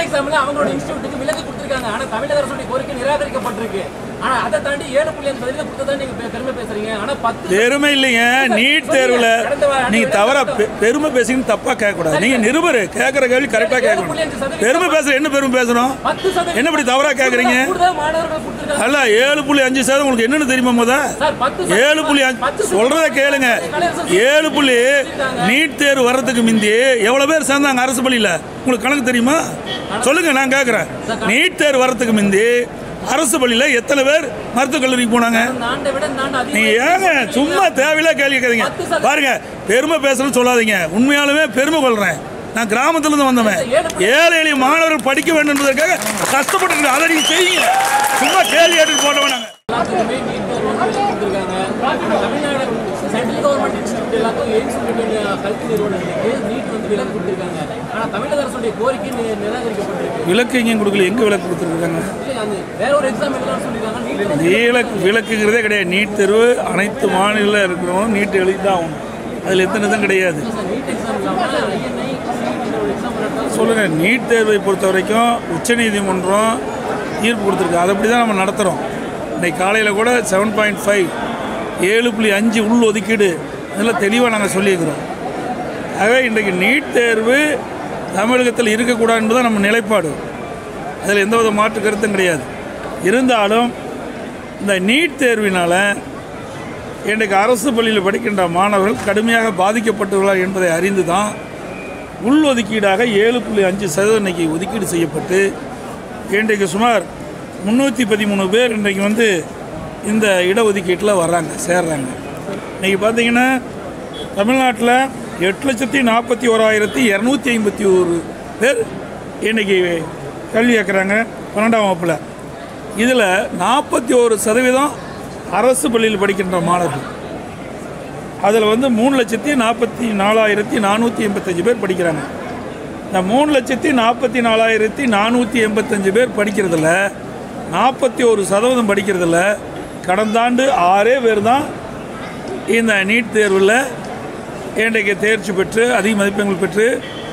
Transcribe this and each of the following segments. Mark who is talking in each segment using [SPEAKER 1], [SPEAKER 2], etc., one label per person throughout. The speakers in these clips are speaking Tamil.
[SPEAKER 1] எக்ஸாம்ல அவங்களோட இன்ஸ்டியூட்டுக்கு விலக்கு கொடுத்திருக்காங்க ஆனா தமிழக அரசுடைய கோரிக்கை நிராகரிக்கப்பட்டிருக்கு ஆனா அதை தாண்டி ஏழு புள்ளி அஞ்சு சதவீதம் கொடுத்ததா நீங்க பெ- பெருமை பேசுறீங்க ஆனா பத்து
[SPEAKER 2] பெருமை இல்லைங்க நீட் தேர்வில் நீங்கள் தவறா பெ- பெருமை பேசிங்கன்னு தப்பாக கேட்கக்கூடாது நீங்கள் நிருபர் கேட்குற கேள்வி கரெக்டாக கேட்கணும் பெருமை பேசுகிற என்ன பெருமை பேசணும்
[SPEAKER 1] பத்து சதவீதம்
[SPEAKER 2] என்ன இப்படி தவறாக கேட்குறீங்க
[SPEAKER 1] கூடுதல் மாணவர்கள் கொடுத்திருக்காங்க
[SPEAKER 2] அல்ல ஏழு புள்ளி அஞ்சு சதவீதம் உங்களுக்கு என்னன்னு தெரியுமா முத
[SPEAKER 1] சார் பத்து
[SPEAKER 2] ஏழு புள்ளி அஞ்சு சொல்றத கேளுங்க ஏழு புள்ளி நீட் தேர்வு வர்றதுக்கு முந்தி எவ்வளவு பேர் சேர்ந்தாங்க அரசு பள்ளியில் உங்களுக்கு கணக்கு தெரியுமா சொல்லுங்க நான் கேட்குறேன் நீட் தேர்வு வர்றதுக்கு முந்தி அரசு பள்ளியில் எத்தனை பேர் மருத்துவக் கல்லூரிக்கு போனாங்க
[SPEAKER 1] இந்த ஆண்டை விட இந்த ஆண்டு அதிகம்
[SPEAKER 2] நீங்க ஏங்க சும்மா தேவையில்ல கேள்வி கேட்குறீங்க பாருங்க பெருமை பேசுறேன்னு சொல்லாதீங்க உண்மையாலுமே பெருமை கொள்றேன் நான் கிராமத்துல இருந்து வந்தவன் ஏழை எளிய மாணவர்கள் படிக்க வேண்டும் என்பதற்காக கஷ்டப்பட்டு அதை நீங்க செய்யுங்க சும்மா கேள்வி கேட்டு போட்டவன் நாங்க
[SPEAKER 1] எல்லாத்துக்குமே நீட் தேர்வு வந்து விலக்கு கொடுத்திருக்காங்க தமிழ்நாடு சென்ட்ரல் கவர்மெண்ட் இன்ஸ்டியூட் எல்லாத்துக்கும் எய்ம்ஸ் உள்ளிட்ட கல்வி நிறுவனங்களுக்கு நீட் வந்து விலக்கு கொடுத்திருக்காங்க ஆனா தமிழக அரசுடைய கோரிக்கை நி- நிராகரிக்கப்பட்டிருக்கு
[SPEAKER 2] விளக்கு எங்கேயும் கொடுக்கல எங்க விளக்கு கொடுத்துருக்காங்க
[SPEAKER 1] இல்ல, அந்த வேற ஒரு எக்ஸாம் எழுதலாம்னு சொல்லியிருக்காங்க நீட் வந்து
[SPEAKER 2] விலக்கு விளக்குங்கிறதே கிடையாது நீட் தேர்வு அனைத்து மாநில இருக்கிறவங்க நீட் எழுதி தான் ஆகணும் அதில் எத்தனை தான் கிடையாது
[SPEAKER 1] நீட் எக்ஸாம் இல்லாம ஐஎன்ஐ ஒரு எக்ஸாம் நடத்தாலும்
[SPEAKER 2] சொல்லுங்க நீட் தேர்வை பொறுத்த வரைக்கும் உச்சநீதிமன்றம் தீர்ப்பு கொடுத்துருக்கு அதை அப்படி தான் நம்ம நடத்துகிறோம் இன்னைக்கு காலையில் கூட செவன் பாயிண்ட் ஃபைவ் ஏழு புள்ளி அஞ்சு உள் ஒதுக்கீடு இதெல்லாம் தெளிவாக நாங்கள் சொல்லியிருக்கிறோம் ஆகவே இன்றைக்கு நீட் தேர்வு தமிழகத்தில் இருக்கக்கூடாது என்பது நம்ம நிலைப்பாடு அதில் எந்தவித மாற்று கருத்தும் கிடையாது இருந்தாலும் இந்த நீட் தேர்வினால் இன்றைக்கு அரசு பள்ளியில் படிக்கின்ற மாணவர்கள் கடுமையாக பாதிக்கப்பட்டுள்ளார் என்பதை அறிந்து தான் உள் ஒதுக்கீடாக ஏழு புள்ளி அஞ்சு சதவீதம் இன்னைக்கு ஒதுக்கீடு செய்யப்பட்டு இன்றைக்கு சுமார் முந்நூற்றி பதிமூணு பேர் இன்றைக்கு வந்து இந்த இடஒதுக்கீட்டில் வர்றாங்க சேர்றாங்க இன்றைக்கி பார்த்தீங்கன்னா தமிழ்நாட்டில் எட்டு லட்சத்தி நாற்பத்தி ஓராயிரத்தி இரநூத்தி ஐம்பத்தி ஒரு பேர் இன்றைக்கி கல்வி கேட்குறாங்க பன்னெண்டாம் வகுப்பில் இதில் நாற்பத்தி ஒரு சதவீதம் அரசு பள்ளியில் படிக்கின்ற மாணவர்கள் அதில் வந்து மூணு லட்சத்தி நாற்பத்தி நாலாயிரத்தி நானூற்றி எண்பத்தஞ்சு பேர் படிக்கிறாங்க இந்த மூணு லட்சத்தி நாற்பத்தி நாலாயிரத்தி நானூற்றி எண்பத்தஞ்சு பேர் படிக்கிறதுல நாற்பத்தி ஒரு சதவீதம் படிக்கிறதுல கடந்த ஆண்டு ஆறே பேர் தான் இந்த நீட் தேர்வில் இன்றைக்கு தேர்ச்சி பெற்று அதிக மதிப்பெண்கள் பெற்று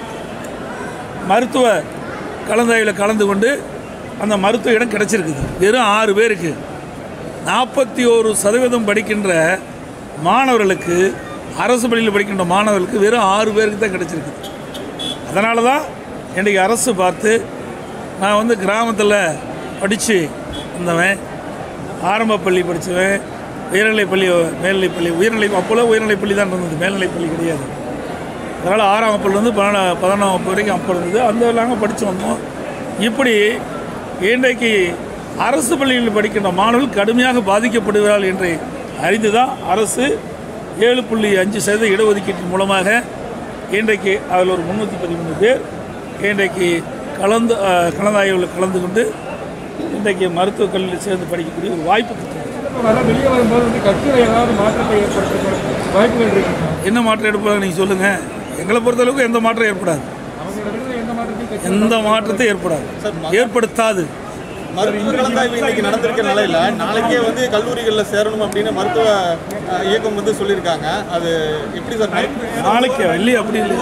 [SPEAKER 2] மருத்துவ கலந்தாய்வில் கலந்து கொண்டு அந்த மருத்துவ இடம் கிடச்சிருக்குது வெறும் ஆறு பேருக்கு நாற்பத்தி ஒரு சதவீதம் படிக்கின்ற மாணவர்களுக்கு அரசு பள்ளியில் படிக்கின்ற மாணவர்களுக்கு வெறும் ஆறு பேருக்கு தான் கிடச்சிருக்கு அதனால தான் இன்றைக்கி அரசு பார்த்து நான் வந்து கிராமத்தில் படித்து வந்தவன் ஆரம்ப பள்ளி படித்தவன் உயர்நிலைப் பள்ளி மேல்நிலைப் பள்ளி உயர்நிலை அப்போல்லாம் உயர்நிலைப் பள்ளி தான் இருந்தது மேல்நிலைப் பள்ளி கிடையாது அதனால் ஆறாம் வகுப்புலேருந்து பன்னெண்டா பதினொன்றாம் வகுப்பு வரைக்கும் அப்போ இருந்தது அந்த நாங்கள் படித்து வந்தோம் இப்படி இன்றைக்கு அரசு பள்ளிகளில் படிக்கின்ற மாணவர்கள் கடுமையாக பாதிக்கப்படுகிறார்கள் என்று அறிந்து தான் அரசு ஏழு புள்ளி அஞ்சு சதவீத இடஒதுக்கீட்டின் மூலமாக இன்றைக்கு அதில் ஒரு முந்நூற்றி பதிமூணு பேர் இன்றைக்கு கலந்து அஹ், கலந்தாய்வில் கலந்து கொண்டு இன்றைக்கு மருத்துவக் கல்வியில் சேர்ந்து படிக்கக்கூடிய ஒரு வாய்ப்பு கொடுத்துருக்கு
[SPEAKER 3] வர வெளியே வரும்போது வந்து கட்சியில் ஏதாவது மாற்றத்தை ஏற்படுத்த வாய்ப்புகள் இருக்கு
[SPEAKER 2] என்ன மாற்றம் எடுப்பதாக நீங்கள் சொல்லுங்கள் எங்களை பொறுத்தளவுக்கு எந்த மாற்றம் ஏற்படாது
[SPEAKER 3] அவங்களிடத்துல எந்த மாற்றத்தையும் கட்சி
[SPEAKER 2] எந்த மாற்றத்தை ஏற்படாது ஏற்படுத்தாது
[SPEAKER 4] மருத்துவ கலந்தாய்வு இன்னைக்கு நடந்திருக்க நிலையில நாளைக்கே வந்து கல்லூரிகளில் சேரணும் அப்படின்னு மருத்துவ அஹ், இயக்கம் வந்து சொல்லியிருக்காங்க அது எப்படி சார்
[SPEAKER 2] நாளைக்கு இல்லையே அப்படி இல்லை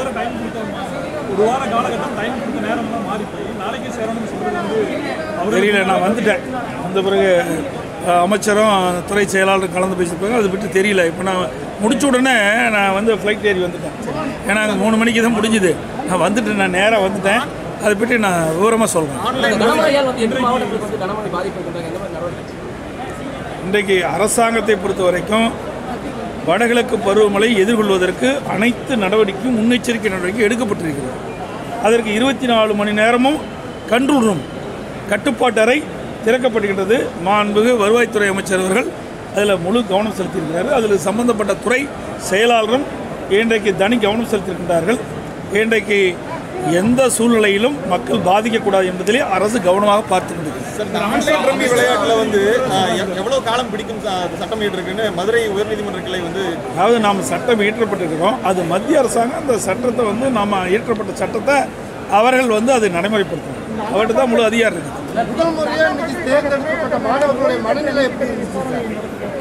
[SPEAKER 3] ஒரு வார காலகட்டம் டைம் கொடுத்த நேரம்லாம் மாறி போய் நாளைக்கே சேரணும்னு சொல்றது வந்து
[SPEAKER 2] தெரியல நான் வந்துட்டேன் வந்த பிறகு அஹ், அமைச்சரும் துறை செயலாளரும் கலந்து பேசியிருப்பாங்க அதை பற்றி தெரியல இப்போ நான் முடிச்ச உடனே நான் வந்து ஃப்ளைட் ஏறி வந்துட்டேன் ஏன்னா அங்கே மூணு மணிக்கு தான் முடிஞ்சுது நான் வந்துட்டு நான் நேராக வந்துட்டேன் அதை பற்றி நான் விவரமாக சொல்கிறேன்
[SPEAKER 1] கனமழையால் வந்து எட்டு மாவட்டங்களுக்கு வந்து கனமழை பாதிப்பு இருக்கின்றாங்க எந்த மாதிரி நடவடிக்கை
[SPEAKER 2] இன்றைக்கு அரசாங்கத்தை பொறுத்த வரைக்கும் வடகிழக்கு பருவமழை எதிர்கொள்வதற்கு அனைத்து நடவடிக்கையும் முன்னெச்சரிக்கை நடவடிக்கை எடுக்கப்பட்டிருக்கிறது அதற்கு இருபத்தி நாலு மணி நேரமும் கண்ட்ரோல் ரூம் கட்டுப்பாட்டு அறை திறக்கப்படுகின்றது மாண்புகு வருவாய்த்துறை அமைச்சர் அவர்கள் அதில் முழு கவனம் செலுத்தியிருக்கிறார்கள் அதில் சம்பந்தப்பட்ட துறை செயலாளரும் இன்றைக்கு தனி கவனம் செலுத்தியிருக்கின்றார்கள் இன்றைக்கு எந்த சூழ்நிலையிலும் மக்கள் பாதிக்கக்கூடாது என்பதிலே அரசு கவனமாக பார்த்து கொண்டிருக்கிறது
[SPEAKER 4] சார் இந்த ஆன்லைன் ரம்மி விளையாட்டுல வந்து அஹ், எவ்- எவ்வளவு காலம் பிடிக்கும் ச- சட்டம் இருக்குன்னு மதுரை உயர்நீதிமன்ற கிளை வந்து
[SPEAKER 2] அதாவது நாம் சட்டம் இயற்றப்பட்டிருக்கிறோம் அது மத்திய அரசாங்கம் அந்த சட்டத்தை வந்து நாம் இயற்றப்பட்ட சட்டத்தை அவர்கள் வந்து அதை நடைமுறைப்படுத்தணும் அவர்கிட்ட தான் முழு அதிகாரம் இருக்குது
[SPEAKER 5] முதல் முறையா இன்னைக்கு தேர்ந்தெடுக்கப்பட்ட மாணவர்களுடைய மனநிலை எப்படி இருந்துச்சு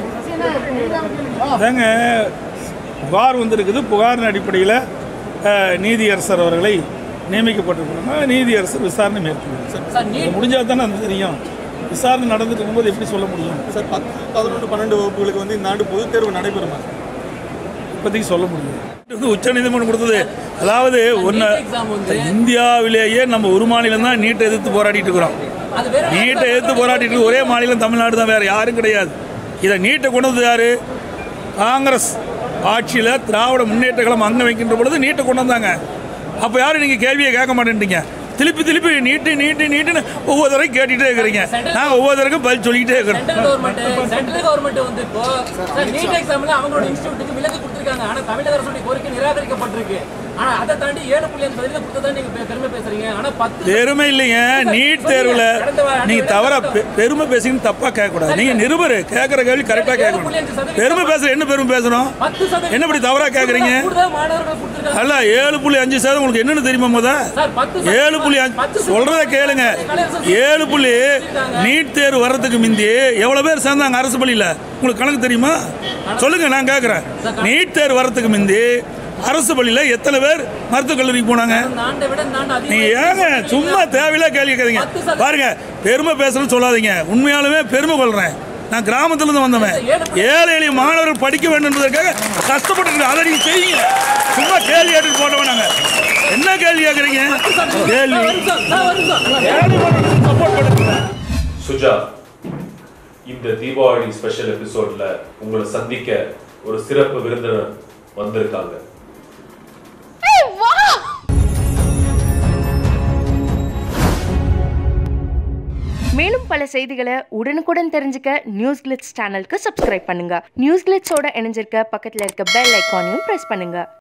[SPEAKER 5] சார்?
[SPEAKER 2] அதாங்க புகார் வந்திருக்குது புகாரின் அடிப்படையில் அஹ், நீதியரசர் அவர்களை நியமிக்கப்பட்டிருக்கிறாங்க நீதியரசர் விசாரணை மேற்கொள்ளும்
[SPEAKER 1] சார் நீட்
[SPEAKER 2] முடிஞ்சால் தானே அது தெரியும் விசாரணை நடந்துட்டு இருக்கும்போது எப்படி சொல்ல முடியும்
[SPEAKER 4] சார் பத்து பதினொன்று பன்னெண்டு வகுப்புகளுக்கு வந்து இந்த ஆண்டு பொதுத் தேர்வு நடைபெறுமா
[SPEAKER 2] இப்போதைக்கு சொல்ல முடியும் இது வந்து உச்சநீதிமன்றம் கொடுத்தது அதாவது ஒன்று
[SPEAKER 1] எக்ஸாம் வந்து
[SPEAKER 2] இந்தியாவிலேயே நம்ம ஒரு மாநிலம் தான் நீட்டை எதிர்த்து போராடிட்டு இருக்கிறோம்
[SPEAKER 1] அது வேற
[SPEAKER 2] நீட்டை எதிர்த்து போராடிட்டு இருக்க ஒரே மாநிலம் தமிழ்நாடு தான் வேற யாரும் கிடையாது இதை நீட்டை கொண்டு வந்தது யாரு காங்கிரஸ் ஆட்சியில் திராவிட முன்னேற்ற கழகம் அங்க வைக்கின்ற பொழுது நீட்டை கொண்டு வந்தாங்க அப்போ யாரும் நீங்கள் கேள்வியை கேட்க மாட்டேன்றீங்க திருப்பி திருப்பி நீட்டு நீட்டு நீட்டுன்னு ஒவ்வொரு தடவை கேட்டுகிட்டே இருக்கிறீங்க நான் ஒவ்வொரு தடவைக்கும் பதில் சொல்லிக்கிட்டே இருக்கிறேன்
[SPEAKER 1] சென்ட்ரல் கவர்மெண்ட் சென்ட்ரல் கவர்மெண்ட் வந்து இப்போ சார் நீட் எக்ஸாம்ல அவங்களோட இன்ஸ்டியூட்டுக்கு விலக்கு கொடுத்துருக்காங்க ஆனா தமிழக அரசுடைய கோரிக்கை நிராகரிக்கப்பட்டிருக்கு ஆனா அதை தாண்டி ஏழு புள்ளி அஞ்சு பதில கொடுத்ததா நீங்க பெ- பெருமை பேசுறீங்க ஆனா பத்து
[SPEAKER 2] பெருமை இல்லைங்க நீட் தேர்வில் நீங்க தவற பெ- பெருமை பேசின்னு தப்பா கேட்கக்கூடாது நீங்க நிருபர் கேட்குற கேள்வி கரெக்டாக கேட்கணும் பெருமை பேசுற என்ன பெருமை பேசணும்
[SPEAKER 1] பத்து சதவீதம்
[SPEAKER 2] என்ன இப்படி தவறா கேட்குறீங்க
[SPEAKER 1] கூடுதல் மாணவர்கள் கொடுத்துருக்காங்க
[SPEAKER 2] அல்ல ஏழு புள்ளி அஞ்சு சதவீதம் உங்களுக்கு என்னன்னு தெரியுமா முத
[SPEAKER 1] சார் பத்து
[SPEAKER 2] ஏழு புள்ளி அஞ்சு
[SPEAKER 1] பத்து
[SPEAKER 2] சொல்றத கேளுங்க ஏழு புள்ளி நீட் தேர்வு வர்றதுக்கு முந்தி எவ்வளவு பேர் சேர்ந்தாங்க அரசு பள்ளியில உங்களுக்கு கணக்கு தெரியுமா சொல்லுங்க நான் கேட்குறேன் நீட் தேர்வு வர்றதுக்கு முந்தி அரசு பள்ளியில எத்தனை பேர் மருத்துவக் கல்லூரிக்கு போனாங்க
[SPEAKER 1] இந்த ஆண்டை விட இந்த ஆண்டு அதிகமா
[SPEAKER 2] நீங்க ஏங்க சும்மா தேவையில்ல கேள்வி கேட்குறீங்க பாருங்க பெருமை பேசணும்னு சொல்லாதீங்க உண்மையாலுமே பெருமை கொள்றேன் நான் கிராமத்துல இருந்து வந்தவன் ஏழை எளிய மாணவர்கள் படிக்க வேண்டும் என்பதற்காக கஷ்டப்பட்டு அதை நீங்க செய்யுங்க சும்மா கேள்வி கேட்டு போட்டவன் நாங்க என்ன கேள்வி கேட்குறீங்க கேள்வி
[SPEAKER 1] ஒரு நிமிஷம், சார், ஒரு நிமிஷம்.
[SPEAKER 2] சப்போர்ட் பண்ணுங்க
[SPEAKER 6] சுஜா இந்த தீபாவளி ஸ்பெஷல் எபிசோட்ல உங்களை சந்திக்க ஒரு சிறப்பு விருந்தினர் வந்திருக்காங்க
[SPEAKER 7] மேலும் பல செய்திகளை உடனுக்குடன் தெரிஞ்சுக்க நியூஸ் கிளிட்ஸ் சேனலுக்கு சப்ஸ்கிரைப் பண்ணுங்க நியூஸ் கிளிட்ஸோட இணைஞ்சிருக்க பக்கத்தில் இருக்க பெல் ஐக்கானையும் ப்ரெஸ் பண்ணுங்க